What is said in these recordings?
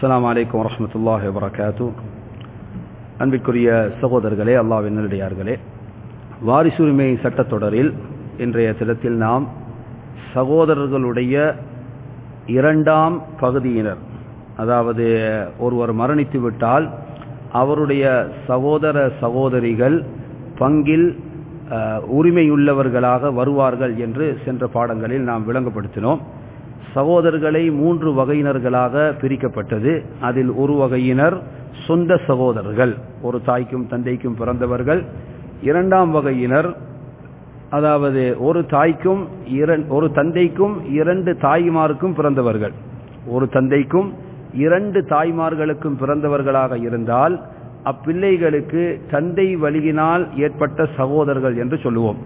அஸ்ஸலாமு அலைக்கும் வரஹ்மத்துல்லாஹி வபரகாத்து அன்பிற்குரிய சகோதரர்களே அல்லாஹ்வின் நல்லடியார்களே வாரிசுரிமை சட்டத்தொடரில் இன்றைய தினத்தில் நாம் சகோதரர்களுடைய இரண்டாம் பகுதியினர் அதாவது ஒருவர் மரணித்து விட்டால் அவருடைய சகோதர சகோதரிகள் பங்கில் அஹ், உரிமையுள்ளவர்களாக வருவார்கள் என்று சென்ற பாடங்களில் நாம் விளங்கப்படுத்தினோம் சகோதரர்களை மூன்று வகையினர்களாக பிரிக்கப்பட்டது அதில் ஒரு வகையினர் சொந்த சகோதரர்கள் ஒரு தாய்க்கும் தந்தைக்கும் பிறந்தவர்கள் இரண்டாம் வகையினர் அதாவது ஒரு தாய்க்கும் இரண்- ஒரு தந்தைக்கும் இரண்டு தாய்மாருக்கும் பிறந்தவர்கள் ஒரு தந்தைக்கும் இரண்டு தாய்மார்களுக்கும் பிறந்தவர்களாக இருந்தால் அப்பிள்ளைகளுக்கு தந்தை வழியினால் ஏற்பட்ட சகோதரர்கள் என்று சொல்லுவோம்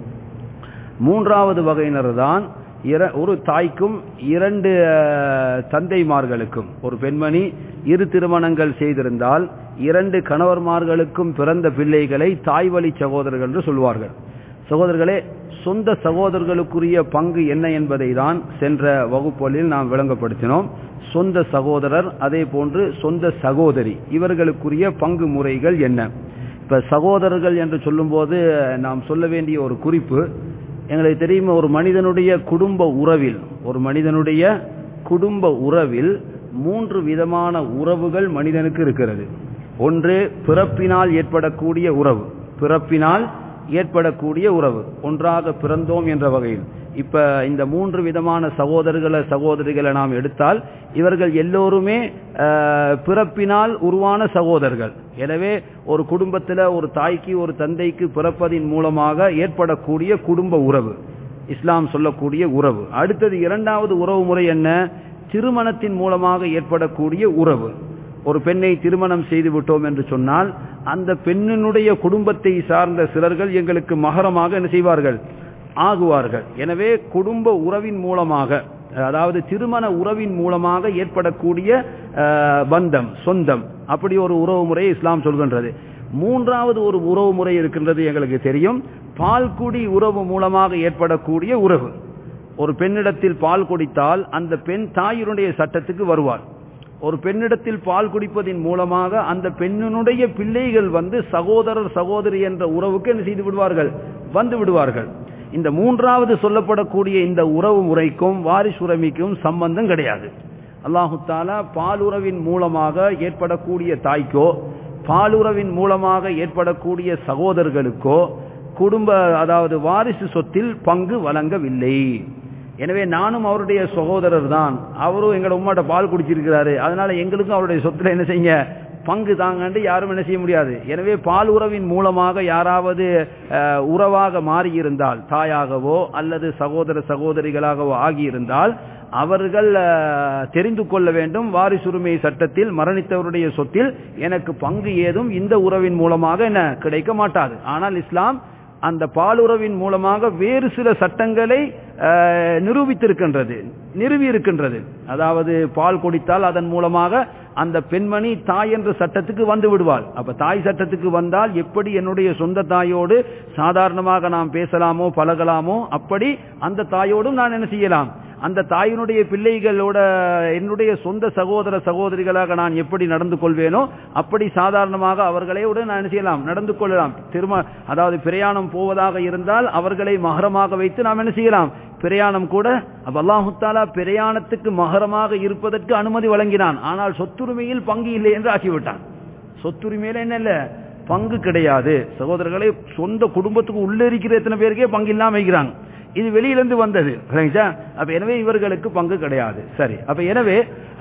மூன்றாவது வகையினர் தான் இர- ஒரு தாய்க்கும் இரண்டு அஹ், தந்தைமார்களுக்கும் ஒரு பெண்மணி இரு திருமணங்கள் செய்திருந்தால் இரண்டு கணவர்மார்களுக்கும் பிறந்த பிள்ளைகளை தாய் வழி சகோதரர்கள் என்று சொல்வார்கள் சகோதரர்களே சொந்த சகோதரர்களுக்குரிய பங்கு என்ன என்பதை தான் சென்ற வகுப்புகளில் நாம் விளங்கப்படுத்தினோம் சொந்த சகோதரர் அதே போன்று சொந்த சகோதரி இவர்களுக்குரிய பங்கு முறைகள் என்ன இப்ப சகோதரர்கள் என்று சொல்லும்போது நாம் சொல்ல வேண்டிய ஒரு குறிப்பு எங்களுக்கு தெரியும் ஒரு மனிதனுடைய குடும்ப உறவில் ஒரு மனிதனுடைய குடும்ப உறவில் மூன்று விதமான உறவுகள் மனிதனுக்கு இருக்கிறது ஒன்று பிறப்பினால் ஏற்படக்கூடிய உறவு பிறப்பினால் ஏற்படக்கூடிய உறவு ஒன்றாக பிறந்தோம் என்ற வகையில் இப்ப இந்த மூன்று விதமான சகோதரர்களை சகோதரிகளை நாம் எடுத்தால் இவர்கள் எல்லோருமே அஹ், பிறப்பினால் உருவான சகோதரர்கள் எனவே ஒரு குடும்பத்தில் ஒரு தாய்க்கு ஒரு தந்தைக்கு பிறப்பதின் மூலமாக ஏற்படக்கூடிய குடும்ப உறவு இஸ்லாம் சொல்லக்கூடிய உறவு அடுத்தது இரண்டாவது உறவு முறை என்ன திருமணத்தின் மூலமாக ஏற்படக்கூடிய உறவு ஒரு பெண்ணை திருமணம் செய்து விட்டோம் என்று சொன்னால் அந்த பெண்ணினுடைய குடும்பத்தை சார்ந்த சிலர்கள் எங்களுக்கு மகரமாக என்ன செய்வார்கள் ஆகுவார்கள் எனவே குடும்ப உறவின் மூலமாக அதாவது திருமண உறவின் மூலமாக ஏற்படக்கூடிய அஹ், பந்தம் சொந்தம் அப்படி ஒரு உறவு முறையை இஸ்லாம் சொல்கின்றது மூன்றாவது ஒரு உறவு முறை இருக்கின்றது எங்களுக்கு தெரியும் பால்குடி உறவு மூலமாக ஏற்படக்கூடிய உறவு ஒரு பெண்ணிடத்தில் பால் குடித்தால் அந்த பெண் தாயினுடைய சட்டத்துக்கு வருவார் ஒரு பெண்ணிடத்தில் பால் குடிப்பதின் மூலமாக அந்த பெண்ணினுடைய பிள்ளைகள் வந்து சகோதரர் சகோதரி என்ற உறவுக்கு என்ன செய்து விடுவார்கள் வந்து விடுவார்கள் இந்த மூன்றாவது சொல்லப்படக்கூடிய இந்த உறவு முறைக்கும் வாரிசுரிமைக்கும் சம்பந்தம் கிடையாது அல்லாஹு தாலா பாலுறவின் மூலமாக ஏற்படக்கூடிய தாய்க்கோ பாலுறவின் மூலமாக ஏற்படக்கூடிய சகோதரர்களுக்கோ குடும்ப அதாவது வாரிசு சொத்தில் பங்கு வழங்கவில்லை எனவே நானும் அவருடைய சகோதரர் தான் அவரும் எங்களோட உம்மாட்ட பால் குடிச்சிருக்கிறாரு அதனால எங்களுக்கும் அவருடைய சொத்துல என்ன செய்யுங்க பங்கு தாங்கன்னு யாரும் என்ன செய்ய முடியாது எனவே பால் உறவின் மூலமாக யாராவது அஹ், உறவாக மாறியிருந்தால் தாயாகவோ அல்லது சகோதர சகோதரிகளாகவோ ஆகியிருந்தால் அவர்கள் அஹ், தெரிந்து கொள்ள வேண்டும் வாரிசுரிமை சட்டத்தில் மரணித்தவருடைய சொத்தில் எனக்கு பங்கு ஏதும் இந்த உறவின் மூலமாக என்ன கிடைக்க மாட்டாது ஆனால் இஸ்லாம் அந்த பாலுறவின் மூலமாக வேறு சில சட்டங்களை அஹ், நிரூபித்திருக்கின்றது நிறுவி இருக்கின்றது அதாவது பால் குடித்தால் அதன் மூலமாக அந்த பெண்மணி தாய் என்ற சட்டத்துக்கு வந்து விடுவாள் அப்ப தாய் சட்டத்துக்கு வந்தால் எப்படி என்னுடைய சொந்த தாயோடு சாதாரணமாக நாம் பேசலாமோ பழகலாமோ அப்படி அந்த தாயோடும் நான் என்ன செய்யலாம் அந்த தாயினுடைய பிள்ளைகளோட என்னுடைய சொந்த சகோதர சகோதரிகளாக நான் எப்படி நடந்து கொள்வேனோ அப்படி சாதாரணமாக அவர்களையோடு நான் என்ன செய்யலாம் நடந்து கொள்ளலாம் திரும்ப அதாவது பிரயாணம் போவதாக இருந்தால் அவர்களை மகரமாக வைத்து நாம் என்ன செய்யலாம் பிரயாணம் கூட அப்ப அல்லாஹு தாலா பிரயாணத்துக்கு மகரமாக இருப்பதற்கு அனுமதி வழங்கினான் ஆனால் சொத்துரிமையில் பங்கு இல்லை என்று ஆக்கிவிட்டான் சொத்துரிமையில என்ன இல்ல பங்கு கிடையாது சகோதரர்களை சொந்த குடும்பத்துக்கு உள்ள இருக்கிற எத்தனை பேருக்கே பங்கு இல்லாம வைக்கிறாங்க இது வெளியிலிருந்து வந்தது சரிங்களா? அப்ப எனவே இவர்களுக்கு பங்கு கிடையாது சரி அப்ப எனவே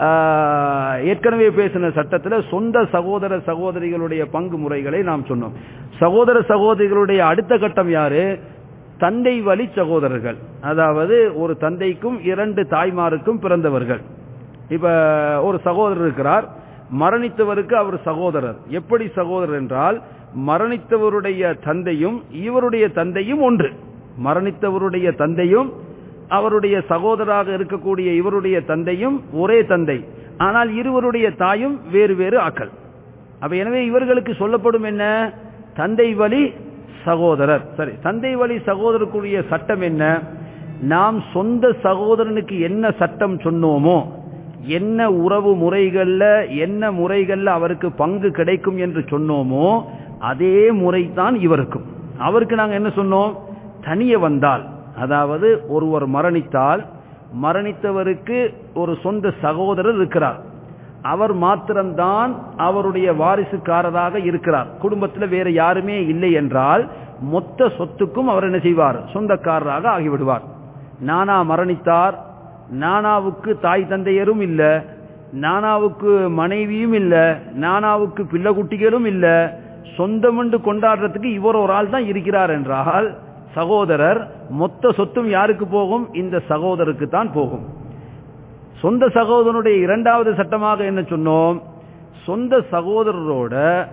ஆஹ், ஏற்கனவே பேசின சட்டத்துல சொந்த சகோதர சகோதரிகளுடைய பங்கு முறைகளை நாம் சொன்னோம் சகோதர சகோதரிகளுடைய அடுத்த கட்டம் யாரு தந்தை வழி சகோதரர்கள் அதாவது ஒரு தந்தைக்கும் இரண்டு தாய்மாருக்கும் பிறந்தவர்கள் இப்ப ஒரு சகோதரர் இருக்கிறார் மரணித்தவருக்கு அவர் சகோதரர் எப்படி சகோதரர் என்றால் மரணித்தவருடைய தந்தையும் இவருடைய தந்தையும் ஒன்று மரணித்தவருடைய தந்தையும் அவருடைய சகோதராக இருக்கக்கூடிய இவருடைய தந்தையும் ஒரே தந்தை ஆனால் இருவருடைய தாயும் வேறு வேறு ஆக்கள் அப்ப எனவே இவர்களுக்கு சொல்லப்படும் என்ன தந்தை வழி சகோதரர் சரி தந்தை வழி சகோதரருக்குரிய சட்டம் என்ன நாம் சொந்த சகோதரனுக்கு என்ன சட்டம் சொன்னோமோ என்ன உறவு முறைகள்ல என்ன முறைகள்ல அவருக்கு பங்கு கிடைக்கும் என்று சொன்னோமோ அதே முறைதான் இவருக்கும் அவருக்கு நாங்க என்ன சொன்னோம் தனிய வந்தால் அதாவது ஒருவர் மரணித்தால் மரணித்தவருக்கு ஒரு சொந்த சகோதரர் இருக்கிறார் அவர் மாத்திரம்தான் அவருடைய வாரிசுக்காரராக இருக்கிறார் குடும்பத்தில் வேற யாருமே இல்லை என்றால் மொத்த சொத்துக்கும் அவர் என்ன செய்வார் சொந்தக்காரராக ஆகிவிடுவார் நானா மரணித்தார் நானாவுக்கு தாய் தந்தையரும் இல்ல நானாவுக்கு மனைவியும் இல்ல நானாவுக்கு பிள்ளை குட்டிகளும் இல்ல சொந்தமென்று கொண்டாடுறதுக்கு இவர் ஒரு ஆள் தான் இருக்கிறார் என்றால் சகோதரர் மொத்த சொத்தும் யாருக்கு போகும் இந்த சகோதரருக்கு தான் போகும் சொந்த சகோதரனுடைய இரண்டாவது சட்டமாக என்ன சொன்னோம் சொந்த சகோதரரோட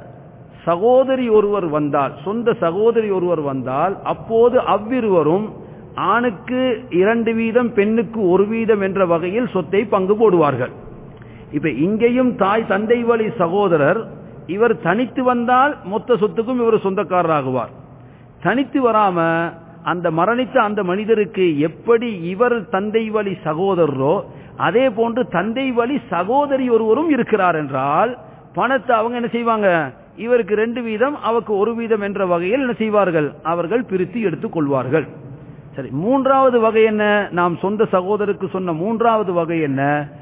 சகோதரி ஒருவர் வந்தால் சொந்த சகோதரி ஒருவர் வந்தால் அப்போது அவ்விருவரும் ஆணுக்கு இரண்டு வீதம் பெண்ணுக்கு ஒரு வீதம் என்ற வகையில் சொத்தை பங்கு போடுவார்கள் இப்ப இங்கேயும் தாய் தந்தை வழி சகோதரர் இவர் தனித்து வந்தால் மொத்த சொத்துக்கும் இவர் சொந்தக்காரராகுவார் தனித்து வராம அந்த மரணித்த அந்த மனிதருக்கு எப்படி இவர் தந்தை வழி சகோதரரோ அதே போன்று தந்தை வழி சகோதரி ஒருவரும் இருக்கிறார் என்றால் பணத்தை அவங்க என்ன செய்வாங்க இவருக்கு ரெண்டு வீதம் அவருக்கு ஒரு வீதம் என்ற வகையில் என்ன செய்வார்கள் அவர்கள் பிரித்து எடுத்துக் கொள்வார்கள் சரி மூன்றாவது வகை என்ன நாம் சொந்த சகோதரருக்கு சொன்ன மூன்றாவது வகை என்ன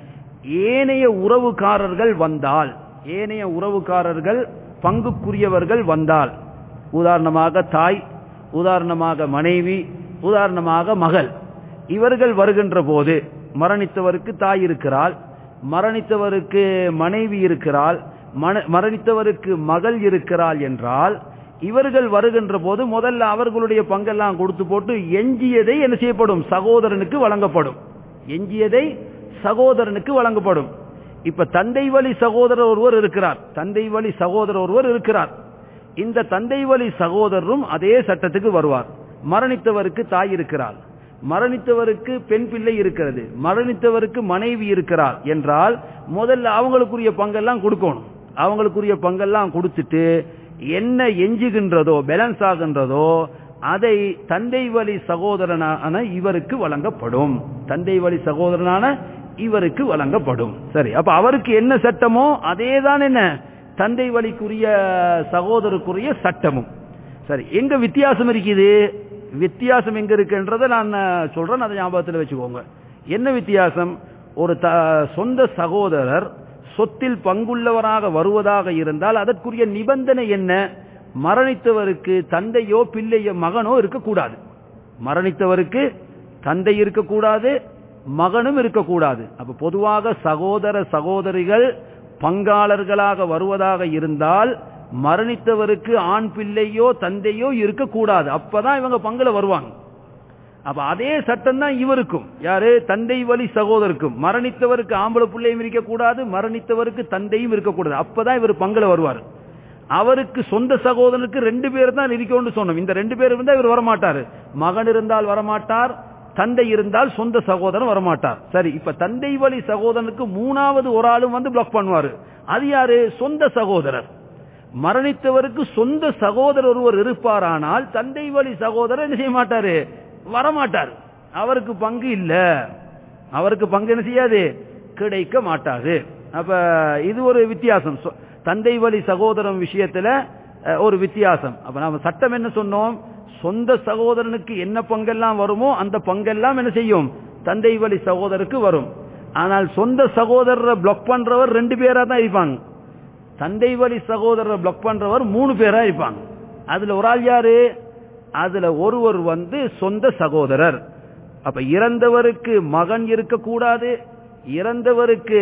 ஏனைய உறவுக்காரர்கள் வந்தால் ஏனைய உறவுக்காரர்கள் பங்குக்குரியவர்கள் வந்தால் உதாரணமாக தாய் உதாரணமாக மனைவி உதாரணமாக மகள் இவர்கள் வருகின்ற போது மரணித்தவருக்கு தாய் இருக்கிறாள் மரணித்தவருக்கு மனைவி இருக்கிறாள் மரணித்தவருக்கு மகள் இருக்கிறாள் என்றால் இவர்கள் வருகின்ற போது முதல்ல அவர்களுடைய பங்கெல்லாம் கொடுத்து போட்டு எஞ்சியதை என்ன செய்யப்படும் சகோதரனுக்கு வழங்கப்படும் எஞ்சியதை சகோதரனுக்கு வழங்கப்படும் இப்ப தந்தை வழி சகோதரர் ஒருவர் இருக்கிறார் தந்தை வழி சகோதரர் ஒருவர் இருக்கிறார் இந்த தந்தை வழி சகோதரரும் அதே சட்டத்துக்கு வருவார் மரணித்தவருக்கு தாய் இருக்கிறார் மரணித்தவருக்கு பெண் பிள்ளை இருக்கிறது மரணித்தவருக்கு மனைவி இருக்கிறார் என்றால் முதல்ல அவங்களுக்குரிய பங்கெல்லாம் கொடுக்கணும் அவங்களுக்குரிய பங்கெல்லாம் கொடுத்துட்டு என்ன எஞ்சுகின்றதோ பேலன்ஸ் ஆகின்றதோ அதை தந்தை வழி சகோதரனான இவருக்கு வழங்கப்படும் தந்தை வழி சகோதரனான இவருக்கு வழங்கப்படும் சரி அப்ப அவருக்கு என்ன சட்டமோ அதே தான் என்ன தந்தை வழிக்குரிய சகோதரருக்குரிய சட்டமும் சரி எங்க வித்தியாசம் இருக்குது வித்தியாசம் எங்க இருக்குன்றதை நான் சொல்றேன் அதை ஞாபகத்தில் வச்சுக்கோங்க என்ன வித்தியாசம் ஒரு சொந்த சகோதரர் சொத்தில் பங்குள்ளவராக வருவதாக இருந்தால் அதற்குரிய நிபந்தனை என்ன மரணித்தவருக்கு தந்தையோ பிள்ளையோ மகனோ இருக்கக்கூடாது மரணித்தவருக்கு தந்தை இருக்கக்கூடாது மகனும் இருக்கக்கூடாது அப்ப பொதுவாக சகோதர சகோதரிகள் பங்காளர்களாக வருவதாக இருந்தால் மரணித்தவருக்கு ஆண் பிள்ளையோ தந்தையோ இருக்கக்கூடாது அப்பதான் இவங்க பங்குல வருவாங்க அப்ப அதே சட்டம் தான் இவருக்கும் யாரு தந்தை வழி சகோதரருக்கும் மரணித்தவருக்கு ஆம்பளை பிள்ளையும் இருக்கக்கூடாது மரணித்தவருக்கு தந்தையும் இருக்கக்கூடாது அப்பதான் இவர் பங்குல வருவார் அவருக்கு சொந்த சகோதரனுக்கு ரெண்டு பேர் தான் இருக்கணும்னு சொன்னோம் இந்த ரெண்டு பேர் இருந்தா இவர் வரமாட்டாரு மகன் இருந்தால் வரமாட்டார் தந்தை இருந்தால் சொந்த சகோதரன் வரமாட்டார் சரி இப்ப தந்தை வழி சகோதரனுக்கு மூணாவது ஒரு ஆளும் வந்து பிளாக் பண்ணுவாரு அது யாரு சொந்த சகோதரர் மரணித்தவருக்கு சொந்த சகோதரர் ஒருவர் இருப்பாரானால் தந்தை வழி சகோதரர் என்ன செய்ய மாட்டாரு வரமாட்டார் அவருக்கு பங்கு இல்ல அவருக்கு பங்கு என்ன செய்யாது கிடைக்க மாட்டாது அப்ப இது ஒரு வித்தியாசம் தந்தை வழி சகோதரம் விஷயத்துல ஒரு வித்தியாசம் அப்ப நாம சட்டம் என்ன சொன்னோம் சொந்த சகோதரனுக்கு என்ன பங்கெல்லாம் வருமோ அந்த பங்கெல்லாம் என்ன செய்யும் தந்தை வழி சகோதரருக்கு வரும் ஆனால் சொந்த சகோதரரை பிளாக் பண்றவர் ரெண்டு பேரா தான் இருப்பாங்க தந்தை வழி சகோதரரை பிளாக் பண்றவர் மூணு பேரா இருப்பாங்க அதுல ஒரு ஆள் யாரு அதுல ஒருவர் வந்து சொந்த சகோதரர் அப்ப இறந்தவருக்கு மகன் இருக்கக்கூடாது இறந்தவருக்கு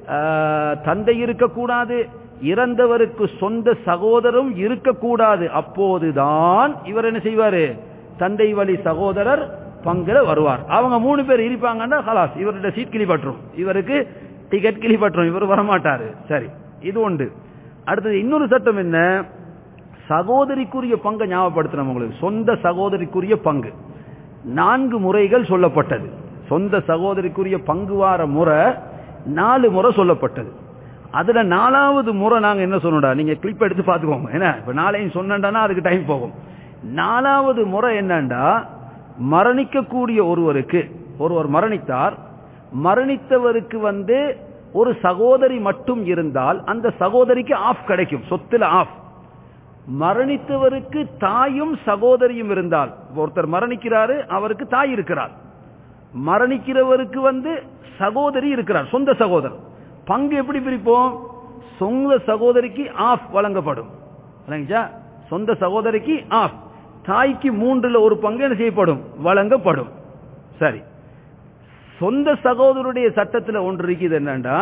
தந்தை இருக்கக்கூடாது இறந்தவருக்கு சொந்த சகோதரம் இருக்கக்கூடாது அப்போதுதான் இவர் என்ன செய்வாரு தந்தை வழி சகோதரர் பங்குல வருவார் அவங்க மூணு பேர் இருப்பாங்கன்னா ஹலாஸ் இவருடைய சீட் கிளிப்பற்றும் இவருக்கு டிக்கெட் கிளிப்பற்றும் இவர் வரமாட்டாரு சரி இது உண்டு அடுத்தது இன்னொரு சட்டம் என்ன சகோதரிக்குரிய பங்கை ஞாபகப்படுத்தணும் உங்களுக்கு சொந்த சகோதரிக்குரிய பங்கு நான்கு முறைகள் சொல்லப்பட்டது சொந்த சகோதரிக்குரிய பங்கு வார முறை நாலு முறை சொல்லப்பட்டது அதுல நாலாவது முறை நாங்க என்ன சொன்னோம்டா நீங்க கிளிப் எடுத்து பாத்துக்கோங்க என்ன இப்ப நாளையும் சொன்னா அதுக்கு டைம் போகும் நாலாவது முறை என்னண்டா மரணிக்கக்கூடிய ஒருவருக்கு ஒருவர் மரணித்தார் மரணித்தவருக்கு வந்து ஒரு சகோதரி மட்டும் இருந்தால் அந்த சகோதரிக்கு ஆஃப் கிடைக்கும் சொத்துல ஆஃப் மரணித்தவருக்கு தாயும் சகோதரியும் இருந்தால் ஒருத்தர் மரணிக்கிறாரு அவருக்கு தாய் இருக்கிறார் மரணிக்கிறவருக்கு வந்து சகோதரி இருக்கிறார் சொந்த சகோதரர் பங்கு எப்படி பிரிப்போம் சொந்த சகோதரிக்கு ஆஃப் வழங்கப்படும் விளங்கிச்சா? சொந்த சகோதரிக்கு ஆஃப் தாய்க்கு மூன்றுல ஒரு பங்கு என்ன செய்யப்படும் வழங்கப்படும் சரி சொந்த சகோதரருடைய சட்டத்தில் ஒன்று இருக்குது என்னன்னா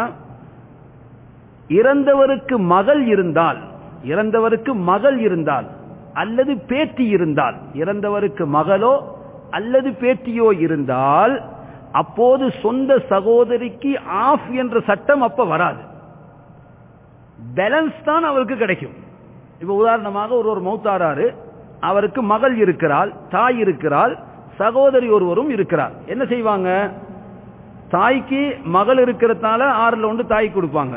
இறந்தவருக்கு மகள் இருந்தால் இறந்தவருக்கு மகள் இருந்தால் அல்லது பேத்தி இருந்தால் இறந்தவருக்கு மகளோ அல்லது பேத்தியோ இருந்தால் அப்போது சொந்த சகோதரிக்கு ஆஃப் என்ற சட்டம் அப்ப வராது பேலன்ஸ் தான் அவருக்கு கிடைக்கும் இப்ப உதாரணமாக ஒரு ஒரு மௌத்தாராரு அவருக்கு மகள் இருக்கிறாள் தாய் இருக்கிறாள் சகோதரி ஒருவரும் இருக்கிறார் என்ன செய்வாங்க தாய்க்கு மகள் இருக்கிறதால ஆறுல ஒன்று தாய் கொடுப்பாங்க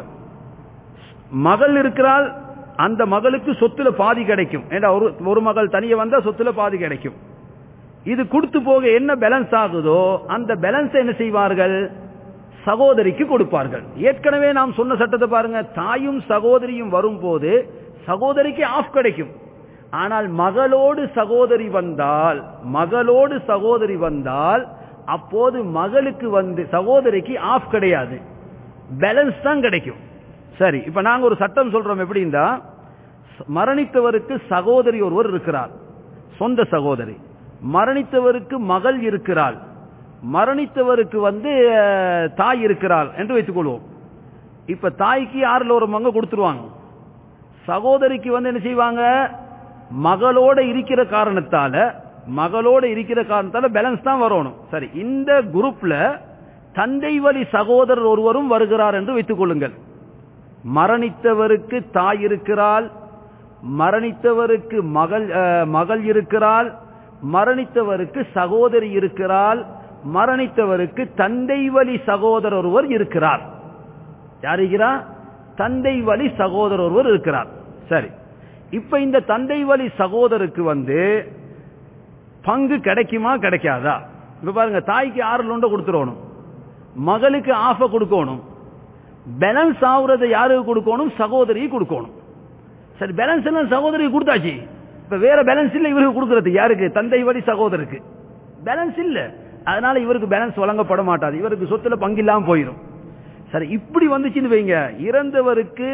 மகள் இருக்கிறாள் அந்த மகளுக்கு சொத்துல பாதி கிடைக்கும் ஏண்டா ஒரு ஒரு மகள் தனியே வந்தா சொத்துல பாதி கிடைக்கும் இது கொடுத்து போக என்ன பேலன்ஸ் ஆகுதோ அந்த பேலன்ஸ் என்ன செய்வார்கள் சகோதரிக்கு கொடுப்பார்கள் ஏற்கனவே நாம் சொன்ன சட்டத்தை பாருங்க தாயும் சகோதரியும் வரும்போது சகோதரிக்கு ஆஃப் கிடைக்கும் ஆனால் மகளோடு சகோதரி வந்தால் மகளோடு சகோதரி வந்தால் அப்போது மகளுக்கு வந்து சகோதரிக்கு ஆஃப் கிடையாது பேலன்ஸ் தான் கிடைக்கும் சரி இப்ப நாங்க ஒரு சட்டம் சொல்றோம் எப்படின்னா மரணித்தவருக்கு சகோதரி ஒருவர் இருக்கிறார் சொந்த சகோதரி மரணித்தவருக்கு மகள் இருக்கிறாள் மரணித்தவருக்கு வந்து அஹ், தாய் இருக்கிறாள் என்று வைத்துக் கொள்வோம் இப்ப தாய்க்கு ஆறுல ஒரு பங்கு கொடுத்துருவாங்க சகோதரிக்கு வந்து என்ன செய்வாங்க மகளோட இருக்கிற காரணத்தால மகளோட இருக்கிற காரணத்தால பேலன்ஸ் தான் வரணும் சரி இந்த குரூப்ல தந்தை வழி சகோதரர் ஒருவரும் வருகிறார் என்று வைத்துக் கொள்ளுங்கள் மரணித்தவருக்கு தாய் இருக்கிறாள் மரணித்தவருக்கு மகள் அஹ், மகள் இருக்கிறாள் மரணித்தவருக்கு சகோதரி இருக்கிறாள் மரணித்தவருக்கு தந்தை வழி சகோதரர் ஒருவர் இருக்கிறார் யார் இருக்கிறார் தந்தை வழி சகோதரர் ஒருவர் இருக்கிறார் சரி இப்ப இந்த தந்தை வழி சகோதரருக்கு வந்து பங்கு கிடைக்குமா கிடைக்காதா இப்ப பாருங்க தாய்க்கு ஆறு லொண்ட கொடுத்துடணும் மகளுக்கு ஆஃப கொடுக்கணும் பேலன்ஸ் ஆகுறதை யாருக்கு கொடுக்கணும் சகோதரிக்கு கொடுக்கணும் சரி பேலன்ஸ் எல்லாம் சகோதரிக்கு கொடுத்தாச்சு இப்ப வேற பேலன்ஸ் இல்ல இவருக்கு கொடுக்கறது யாருக்கு தந்தை வழி சகோதரருக்கு பேலன்ஸ் இல்ல அதனால இவருக்கு பேலன்ஸ் வழங்கப்பட மாட்டாது இவருக்கு சொத்துல பங்கு இல்லாம போயிடும் சரி இப்படி வந்துச்சுன்னு வைங்க இறந்தவருக்கு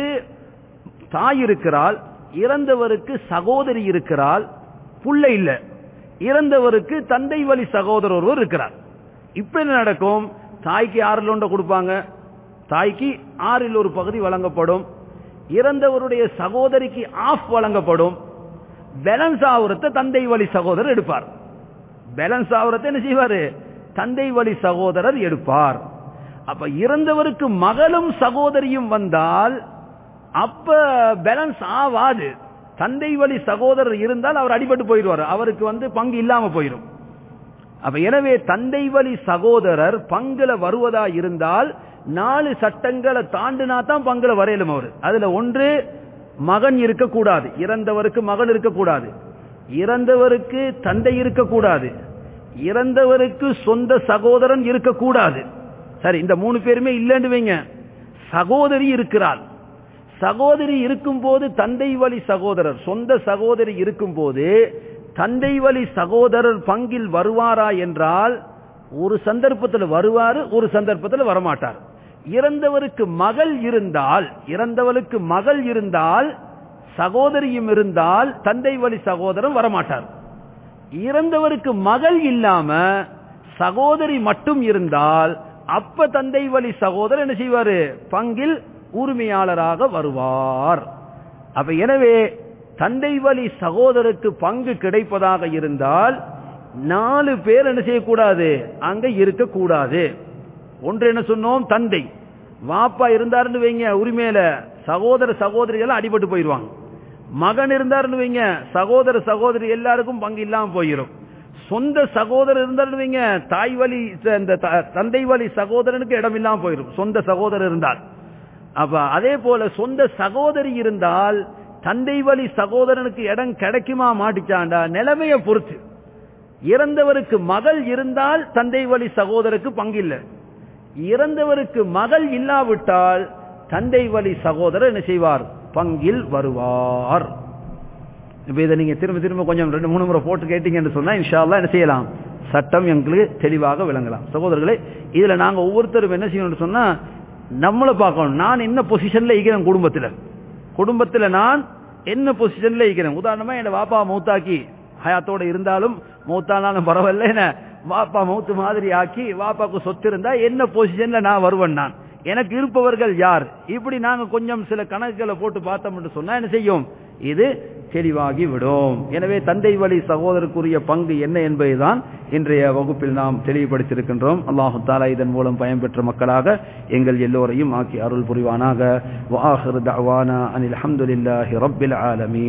தாய் இருக்கிறாள் இறந்தவருக்கு சகோதரி இருக்கிறாள் புள்ள இல்ல இறந்தவருக்கு தந்தை வழி சகோதரர் ஒருவர் இருக்கிறார் இப்ப என்ன நடக்கும் தாய்க்கு ஆறில் ஒன்றை கொடுப்பாங்க தாய்க்கு ஆறில் ஒரு பகுதி வழங்கப்படும் இறந்தவருடைய சகோதரிக்கு ஆஃப் வழங்கப்படும் பேலன்ஸ் ஆகுறத தந்தை வழி சகோதரர் எடுப்பார் பேலன்ஸ் ஆகுறத என்ன செய்வாரு தந்தை வழி சகோதரர் எடுப்பார் அப்ப இறந்தவருக்கு மகளும் சகோதரியும் வந்தால் அப்ப பேலன்ஸ் ஆவாது தந்தை வழி சகோதரர் இருந்தால் அவர் அடிபட்டு போயிடுவார் அவருக்கு வந்து பங்கு இல்லாம போயிடும் அப்ப எனவே தந்தை வழி சகோதரர் பங்குல வருவதா இருந்தால் நாலு சட்டங்களை தாண்டினா தான் பங்குல வரையலும் அவர் அதுல ஒன்று மகன் இருக்கக்கூடாது இறந்தவருக்கு மகன் இருக்கக்கூடாது இறந்தவருக்கு தந்தை இருக்கக்கூடாது இறந்தவருக்கு சொந்த சகோதரன் இருக்கக்கூடாது சரி இந்த மூணு பேருமே இல்லைன்னு வைங்க சகோதரி இருக்கிறாள் சகோதரி இருக்கும்போது தந்தை வழி சகோதரர் சொந்த சகோதரி இருக்கும்போது தந்தை வழி சகோதரர் பங்கில் வருவாரா என்றால் ஒரு சந்தர்ப்பத்தில் வருவாரு ஒரு சந்தர்ப்பத்தில் வரமாட்டார் இறந்தவருக்கு மகள் இருந்தால் இறந்தவருக்கு மகள் இருந்தால் சகோதரியும் இருந்தால் தந்தை வழி சகோதரன் வரமாட்டார் இறந்தவருக்கு மகள் இல்லாம சகோதரி மட்டும் இருந்தால் அப்ப தந்தை வழி சகோதரர் என்ன செய்வாரு பங்கில் உரிமையாளராக வருவார் அப்ப எனவே தந்தை வழி சகோதரருக்கு பங்கு கிடைப்பதாக இருந்தால் நாலு பேர் என்ன செய்யக்கூடாது அங்க இருக்கக்கூடாது ஒன்று என்ன சொன்னோம் தந்தை வாப்பா இருந்தாருன்னு வைங்க உரிமையில சகோதர சகோதரி எல்லாம் அடிபட்டு போயிடுவாங்க மகன் இருந்தாருன்னு வைங்க சகோதர சகோதரி எல்லாருக்கும் பங்கு இல்லாம போயிடும் சொந்த சகோதரர் இருந்தாருன்னு வைங்க தாய் வழி இந்த த- தந்தை வழி சகோதரனுக்கு இடம் இல்லாம போயிடும் சொந்த சகோதரர் இருந்தால் அப்ப அதே போல சொந்த சகோதரி இருந்தால் தந்தை வழி சகோதரனுக்கு இடம் கிடைக்குமா மாட்டிச்சாண்டா நிலைமையை பொறுத்து இறந்தவருக்கு மகள் இருந்தால் தந்தை வழி சகோதரருக்கு பங்கு இல்லை இறந்தவருக்கு மகள் இல்லாவிட்டால் தந்தை வழி சகோதரர் என்ன செய்வார் பங்கில் வருவார் இப்ப இதை நீங்க திரும்ப திரும்ப கொஞ்சம் ரெண்டு மூணு முறை போட்டு கேட்டீங்கன்னு சொன்னா இன்ஷா அல்லாஹ் என்ன செய்யலாம் சட்டம் எங்களுக்கு தெளிவாக விளங்கலாம் சகோதரர்களே இதுல நாங்க ஒவ்வொருத்தரும் என்ன செய்யணும்னு சொன்னா நம்மளை பார்க்கணும் நான் என்ன பொசிஷன்ல இருக்கிறேன் குடும்பத்துல குடும்பத்துல நான் என்ன பொசிஷன்ல இருக்கிறேன் உதாரணமா என் வாப்பா மௌத்தாக்கி ஹயாத்தோட இருந்தாலும் மௌத்தானாலும் பரவாயில்ல என்ன வாப்பா மௌத்து மாதிரி ஆக்கி வாப்பாக்கு சொத்து இருந்தா என்ன பொசிஷன்ல நான் வருவேன் நான் எனக்கு இருப்பவர்கள் யார் இப்படி நாங்க கொஞ்சம் சில கணக்குகளை போட்டு பார்த்தோம்னு சொன்னா என்ன செய்யும் இது தெளிவாகி விடும் எனவே தந்தை வழி சகோதரருக்குரிய பங்கு என்ன என்பதுதான் இன்றைய வகுப்பில் நாம் தெளிவுபடுத்தியிருக்கின்றோம் அல்லாஹு தாலா இதன் மூலம் பயன்பெற்ற மக்களாக எங்கள் எல்லோரையும் ஆக்கி அருள் புரிவானாக வாஹிர் தஅவானா அனில் அல்ஹம்துலில்லாஹி ரப்பில் ஆலமீன்